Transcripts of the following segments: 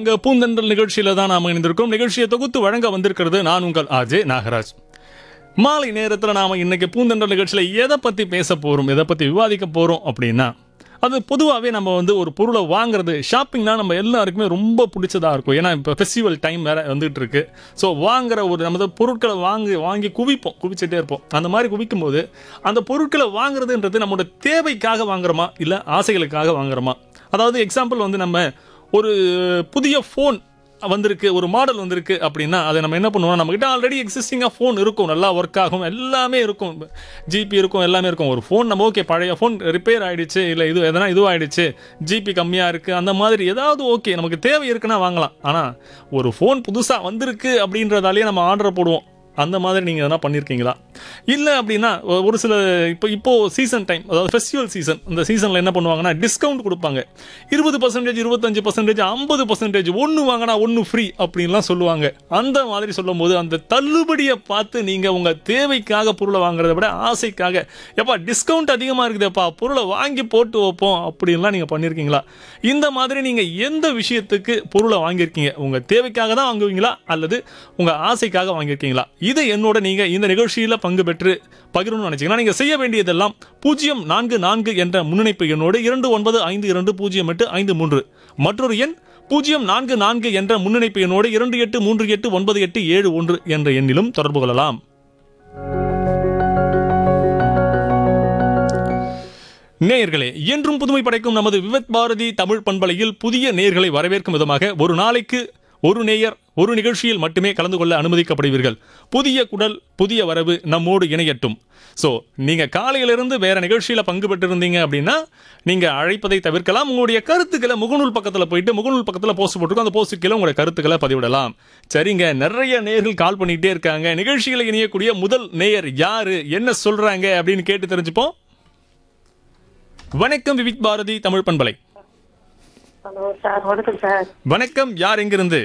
வாங்க பூந்தென்றல் நிகழ்ச்சியில தான் நாம இணைந்திருக்கோம் நிகழ்ச்சியை தொகுத்து வழங்க வந்திருக்கிறது நான் உங்கள் ஆஜே நாகராஜ் மாலை நேரத்தில் நாம இன்னைக்கு பூந்தென்றல் நிகழ்ச்சியில எதை பத்தி பேச போறோம் எதை பத்தி விவாதிக்க போறோம் அப்படின்னா அது பொதுவாகவே நம்ம வந்து ஒரு பொருளை வாங்குறது ஷாப்பிங்னா நம்ம எல்லாருக்குமே ரொம்ப பிடிச்சதா இருக்கும் ஏன்னா இப்போ ஃபெஸ்டிவல் டைம் வேற வந்துட்டு இருக்கு ஸோ வாங்குற ஒரு நம்ம பொருட்களை வாங்கி வாங்கி குவிப்போம் குவிச்சிட்டே இருப்போம் அந்த மாதிரி குவிக்கும் போது அந்த பொருட்களை வாங்குறதுன்றது நம்மளோட தேவைக்காக வாங்குறோமா இல்லை ஆசைகளுக்காக வாங்குறோமா அதாவது எக்ஸாம்பிள் வந்து நம்ம ஒரு புதிய ஃபோன் வந்திருக்கு ஒரு மாடல் வந்திருக்கு அப்படின்னா அதை நம்ம என்ன பண்ணுவோம் நம்மகிட்ட ஆல்ரெடி எக்ஸிஸ்டிங்காக ஃபோன் இருக்கும் நல்லா ஒர்க் ஆகும் எல்லாமே இருக்கும் ஜிபி இருக்கும் எல்லாமே இருக்கும் ஒரு ஃபோன் நம்ம ஓகே பழைய ஃபோன் ரிப்பேர் ஆயிடுச்சு இல்லை இது எதனா இதுவாயிடுச்சு ஜிபி கம்மியாக இருக்குது அந்த மாதிரி ஏதாவது ஓகே நமக்கு தேவை இருக்குன்னா வாங்கலாம் ஆனால் ஒரு ஃபோன் புதுசாக வந்திருக்கு அப்படின்றதாலேயே நம்ம ஆர்டர் போடுவோம் அந்த மாதிரி நீங்கள் எதனா பண்ணியிருக்கீங்களா இல்லை அப்படின்னா ஒ- ஒரு சில இப்போ இப்போ சீசன் டைம் அதாவது ஃபெஸ்டிவல் சீசன் இந்த சீசனில் என்ன பண்ணுவாங்கன்னா டிஸ்கவுண்ட் கொடுப்பாங்க இருபது பர்சன்டேஜ் இருபத்தஞ்சு பர்சன்டேஜ் ஐம்பது பர்சன்டேஜ் ஒன்று வாங்கினா ஒன்று ஃப்ரீ அப்படின்லாம் சொல்லுவாங்க அந்த மாதிரி சொல்லும்போது அந்த தள்ளுபடியை பார்த்து நீங்கள் உங்கள் தேவைக்காக பொருளை வாங்குறத விட ஆசைக்காக எப்பா டிஸ்கவுண்ட் அதிகமாக இருக்குதுப்பா பொருளை வாங்கி போட்டு வைப்போம் அப்படின்லாம் நீங்கள் பண்ணியிருக்கீங்களா இந்த மாதிரி நீங்கள் எந்த விஷயத்துக்கு பொருளை வாங்கியிருக்கீங்க உங்கள் தேவைக்காக தான் வாங்குவீங்களா அல்லது உங்கள் ஆசைக்காக வாங்கியிருக்கீங்களா இதை என்னோட நீங்கள் இந்த நிகழ்ச்சியில் பங்கு பெற்று பகிரணும்னு நினச்சிங்கன்னா நீங்கள் செய்ய வேண்டியதெல்லாம் பூஜ்ஜியம் நான்கு நான்கு என்ற முன்னிணைப்பு எண்ணோடு இரண்டு ஒன்பது ஐந்து இரண்டு பூஜ்ஜியம் எட்டு ஐந்து மூன்று மற்றொரு எண் பூஜ்ஜியம் நான்கு நான்கு என்ற முன்னிணைப்பு எண்ணோடு இரண்டு எட்டு மூன்று எட்டு ஒன்பது எட்டு ஏழு ஒன்று என்ற எண்ணிலும் தொடர்பு கொள்ளலாம் நேயர்களே என்றும் புதுமை படைக்கும் நமது விவத் பாரதி தமிழ் பண்பலையில் புதிய நேயர்களை வரவேற்கும் விதமாக ஒரு நாளைக்கு ஒரு நேயர் ஒரு நிகழ்ச்சியில் மட்டுமே கலந்து கொள்ள அனுமதிக்கப்படுவீர்கள் புதிய குடல் புதிய வரவு நம்மோடு இணையட்டும் ஸோ நீங்கள் காலையிலிருந்து வேற நிகழ்ச்சியில் பங்கு பெற்றிருந்தீங்க அப்படின்னா நீங்கள் அழைப்பதை தவிர்க்கலாம் உங்களுடைய கருத்துக்களை முகநூல் பக்கத்தில் போயிட்டு முகநூல் பக்கத்தில் போஸ்ட் போட்டிருக்கோம் அந்த போஸ்ட் கீழே உங்களுடைய கருத்துக்களை பதிவிடலாம் சரிங்க நிறைய நேயர்கள் கால் பண்ணிக்கிட்டே இருக்காங்க நிகழ்ச்சியில் இணையக்கூடிய முதல் நேயர் யாரு என்ன சொல்றாங்க அப்படின்னு கேட்டு தெரிஞ்சுப்போம் வணக்கம் விவிக் பாரதி தமிழ் பண்பலை ஹலோ சார் வணக்கம் சார் வணக்கம் யார் எங்கிருந்து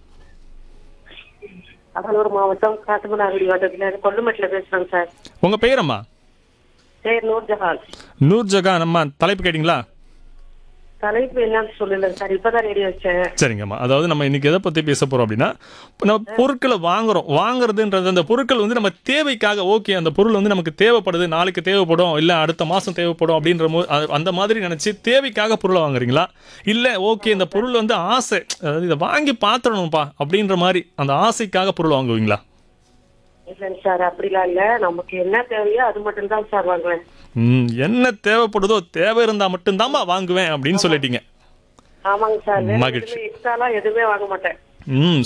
கடலூர் மாவட்டம் காட்டுமன்னாகுடி வட்டத்துல கொல்லுமட்டில் பேசுறேங்க சார் உங்க பெயர் அம்மா பேர் நூர்ஜஹான் நூர் ஜகான் அம்மா தலைப்பு கேட்டிங்களா தலைப்பு என்னன்னு சொல்லல சார் இப்பதான் ரெடி வச்சேன் சரிங்கம்மா அதாவது நம்ம இன்னைக்கு எதை பத்தி பேச போறோம் அப்படின்னா இப்ப நம்ம பொருட்களை வாங்குறோம் வாங்குறதுன்றது அந்த பொருட்கள் வந்து நம்ம தேவைக்காக ஓகே அந்த பொருள் வந்து நமக்கு தேவைப்படுது நாளைக்கு தேவைப்படும் இல்ல அடுத்த மாசம் தேவைப்படும் அப்படின்ற மோ- அ- அந்த மாதிரி நினைச்சு தேவைக்காக பொருளை வாங்குறீங்களா இல்ல ஓகே இந்த பொருள் வந்து ஆசை அதாவது இதை வாங்கி பாத்திரணும்ப்பா அப்படின்ற மாதிரி அந்த ஆசைக்காக பொருள் வாங்குவீங்களா இல்லைங்க சார் அப்படிலாம் இல்ல நமக்கு என்ன தேவையோ அது மட்டும் தான் சார் வாங்குவேன் ம், என்ன தேவைப்படுதோ தேவை இருந்தா மட்டும்தாம்மா வாங்குவேன் அப்படின்னு சொல்லிட்டீங்க ஆமாங்க சார் மகிழ்ச்சி. எக்ஸ்ட்ராலாம் எதுவுமே வாங்க மாட்டேன் ம்